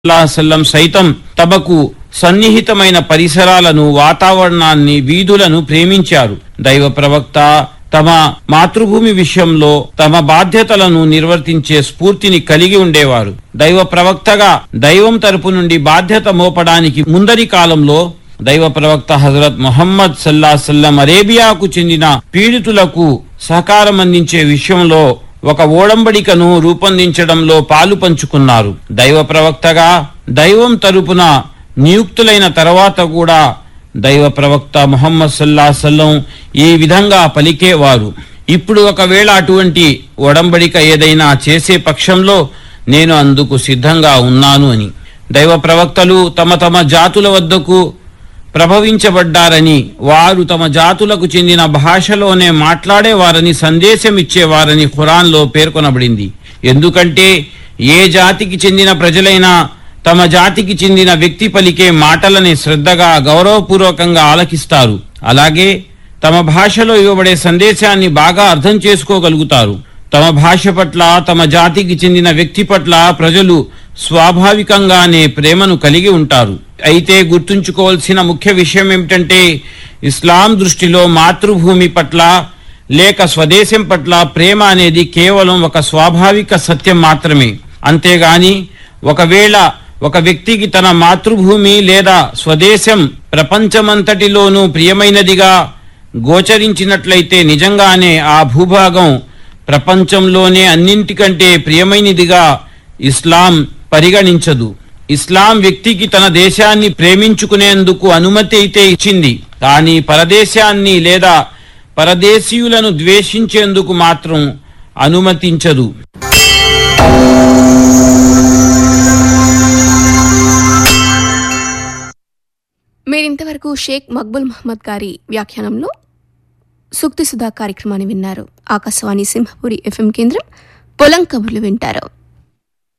సల్లం సైతం తమకు సన్నిహితమైన పరిసరాలను వాతావరణాన్ని వీధులను ప్రేమించారు దైవ ప్రవక్త తమ మాతృభూమి విషయంలో తమ బాధ్యతలను నిర్వర్తించే స్ఫూర్తిని కలిగి ఉండేవారు దైవ ప్రవక్తగా దైవం తరపు నుండి బాధ్యత మోపడానికి ముందరి కాలంలో దైవ ప్రవక్త హజరత్ మొహమ్మద్ సల్లా సల్లం అరేబియాకు చెందిన పీడితులకు సహకారం అందించే విషయంలో ఒక ఓడంబడికను రూపొందించడంలో పాలు పంచుకున్నారు దైవ ప్రవక్తగా దైవం తరపున నియుక్తులైన తర్వాత కూడా దైవ ప్రవక్త ముహమ్మద్ సల్లా సల్లం ఈ విధంగా పలికేవారు ఇప్పుడు ఒకవేళ అటువంటి ఒడంబడిక ఏదైనా చేసే పక్షంలో నేను అందుకు సిద్ధంగా ఉన్నాను అని దైవ ప్రవక్తలు తమ తమ జాతుల వద్దకు ప్రభవించబడ్డారని వారు తమ జాతులకు చెందిన భాషలోనే మాట్లాడేవారని సందేశం ఇచ్చేవారని ఖురాన్లో పేర్కొనబడింది ఎందుకంటే ఏ జాతికి చెందిన ప్రజలైనా తమ జాతికి చెందిన వ్యక్తి పలికే మాటలని శ్రద్ధగా గౌరవపూర్వకంగా ఆలకిస్తారు అలాగే తమ భాషలో ఇవ్వబడే సందేశాన్ని బాగా అర్థం చేసుకోగలుగుతారు తమ భాష పట్ల తమ జాతికి చెందిన వ్యక్తి పట్ల ప్రజలు స్వాభావికంగానే ప్రేమను కలిగి ఉంటారు అయితే గుర్తుంచుకోవాల్సిన ముఖ్య విషయం ఏమిటంటే ఇస్లాం దృష్టిలో మాతృభూమి పట్ల లేక స్వదేశం పట్ల ప్రేమ అనేది కేవలం ఒక స్వాభావిక సత్యం మాత్రమే అంతేగాని ఒకవేళ ఒక వ్యక్తికి తన మాతృభూమి లేదా స్వదేశం ప్రపంచమంతటిలోనూ ప్రియమైనదిగా గోచరించినట్లయితే నిజంగానే ఆ భూభాగం ప్రపంచంలోనే అన్నింటికంటే ప్రియమైనదిగా ఇస్లాం పరిగణించదు ఇస్లాం వ్యక్తికి తన దేశాన్ని ప్రేమించుకునేందుకు అనుమతి అయితే ఇచ్చింది కానీ పరదేశాన్ని లేదా పరదేశీయులను ద్వేషించేందుకు మాత్రం అనుమతించదు మీరింతవరకు షేక్ మక్బుల్ మహమ్మద్ గారి వ్యాఖ్యానంలో సూక్తి సుధా కార్యక్రమాన్ని విన్నారు ఆకాశవాణి సింహపురి ఎఫ్ఎం కేంద్రం పొలం కబుర్లు వింటారు